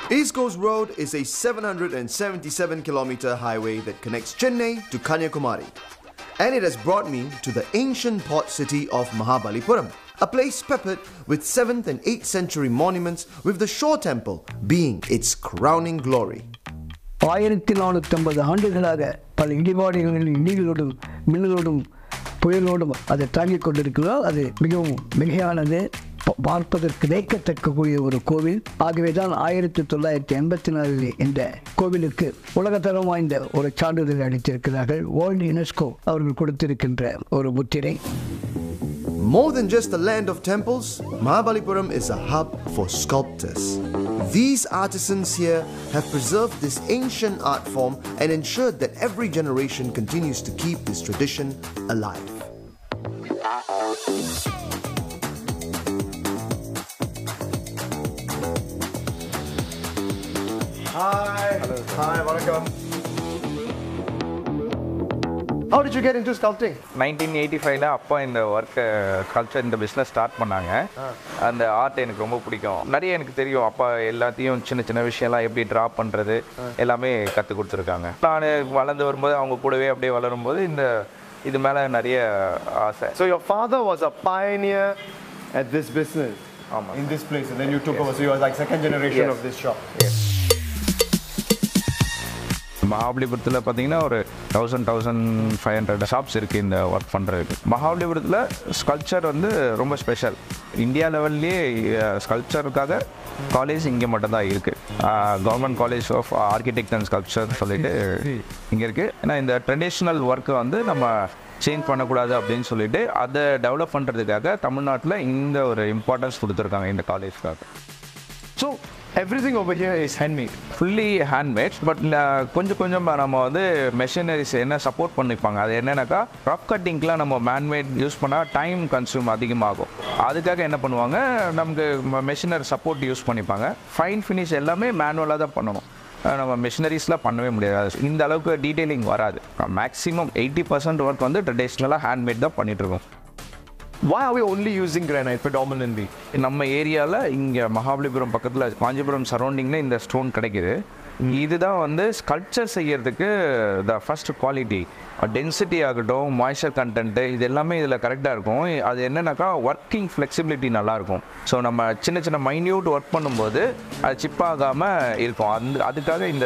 East Coast Road is a 777 kilometer highway that connects Chennai to Kanyakumari. And it has brought me to the ancient port city of Mahabalipuram, a place peppered with 7th and 8th century monuments, with the Shore Temple being its crowning glory. ஆயிரத்தி நானூற்றி ஐம்பது ஆண்டுகளாக பல இடிபாடுகளில் இடிகளோடும் மின்னலோடும் புயலோடும் அதை தாங்கிக் கொண்டிருக்கிறோம் அது மிகவும் மிகையானது ப- பார்ப்பதற்கு வியக்கத்தக்கக்கூடிய ஒரு கோவில் ஆகவே தான் ஆயிரத்தி தொள்ளாயிரத்தி எண்பத்தி நாலில் இந்த கோவிலுக்கு உலகத்தரம் வாய்ந்த ஒரு சான்றிதழ் அளித்திருக்கிறார்கள் வேர்ல்டு யுனெஸ்கோ அவர்கள் கொடுத்திருக்கின்ற ஒரு முத்திரை More than just a land of temples, Mahabalipuram is a hub for sculptors. These artisans here have preserved this ancient art form and ensured that every generation continues to keep this tradition alive. Hi. Hi, welcome. How did you get into sculpting? Nineteen eighty ஃபைவ்ல அப்பா இந்த ஒர்க்கை culture இந்த business start பண்ணாங்க அந்த art எனக்கு ரொம்ப பிடிக்கும் நிறைய எனக்கு தெரியும் அப்பா எல்லாத்தையும் சின்ன சின்ன விஷயம்லாம் எப்படி ட்ரா பண்ணுறது எல்லாமே கற்றுக் கொடுத்துருக்காங்க நான் வளர்ந்து வரும்போது அவங்க கூடவே அப்படியே வளரும்போது இந்த இது மேலே நிறைய ஆசை So your father was a pioneer at this business ஆமா. in this place, and then you took over. So you were like second generation Yes. of this shop. மகாபலிபுரத்தில் பார்த்தீங்கன்னா ஒரு thousand thousand five hundred shops இருக்குது இந்த work பண்ணுறதுக்கு மகாபலிபுரத்தில் sculpture வந்து ரொம்ப ஸ்பெஷல் இந்தியா லெவல்லையே ஸ்கல்ச்சருக்காக காலேஜ் இங்கே மட்டும்தான் இருக்குது government college of architect and sculpture சொல்லிட்டு இங்கே இருக்குது ஏன்னா இந்த ட்ரெடிஷ்னல் ஒர்க்கை வந்து நம்ம சேஞ்ச் பண்ணக்கூடாது அப்படின்னு சொல்லிட்டு அதை டெவலப் பண்ணுறதுக்காக தமிழ்நாட்டில் இந்த ஒரு இம்பார்ட்டன்ஸ் கொடுத்துருக்காங்க இந்த காலேஜ்க்காக So everything over here is handmade. Fully handmade but கொஞ்சம் கொஞ்சம் நம்ம வந்து மெஷினரிஸ் என்ன சப்போர்ட் பண்ணிப்பாங்க அது என்னன்னாக்கா ரஃப் கட்டிங்க்குலாம் நம்ம மேன்மேட் யூஸ் பண்ணால் டைம் கன்சியூம் அதிகமாகும் அதுக்காக என்ன பண்ணுவாங்க நமக்கு மெஷினர் சப்போர்ட் யூஸ் பண்ணிப்பாங்க ஃபைன் ஃபினிஷ் எல்லாமே மேனுவலாக தான் பண்ணணும் அஹ் நம்ம மெஷினரிஸ்லாம் பண்ணவே முடியாது இந்த அளவுக்கு டீட்டெயிலிங் வராது மேக்ஸிமம் எயிட்டி பர்சன்ட் ஒர்க் வந்து ட்ரெடிஷ்னலாக ஹேண்ட்மேட் தான் பண்ணிட்டு இருக்கோம் Why are we only using granite predominantly? நம்ம ஏரியாவில் இங்கே மகாபலிபுரம் பக்கத்தில் காஞ்சிபுரம் சரௌண்டிங்கில் இந்த ஸ்டோன் கிடைக்குது இதுதான் வந்து ஸ்கல்ப்சர் செய்யறதுக்கு த ஃபர்ஸ்ட் குவாலிட்டி டென்சிட்டி ஆகட்டும் மாய்ஸ்சர் கண்டென்ட்டு இது எல்லாமே இதில் கரெக்டாக இருக்கும் அது என்னன்னாக்கா ஒர்க்கிங் ஃப்ளெக்சிபிலிட்டி நல்லாயிருக்கும் ஸோ நம்ம சின்ன சின்ன மைன்யூட் ஒர்க் பண்ணும்போது அது சிப் ஆகாமல் இருக்கும் அந்த அதுக்காக இந்த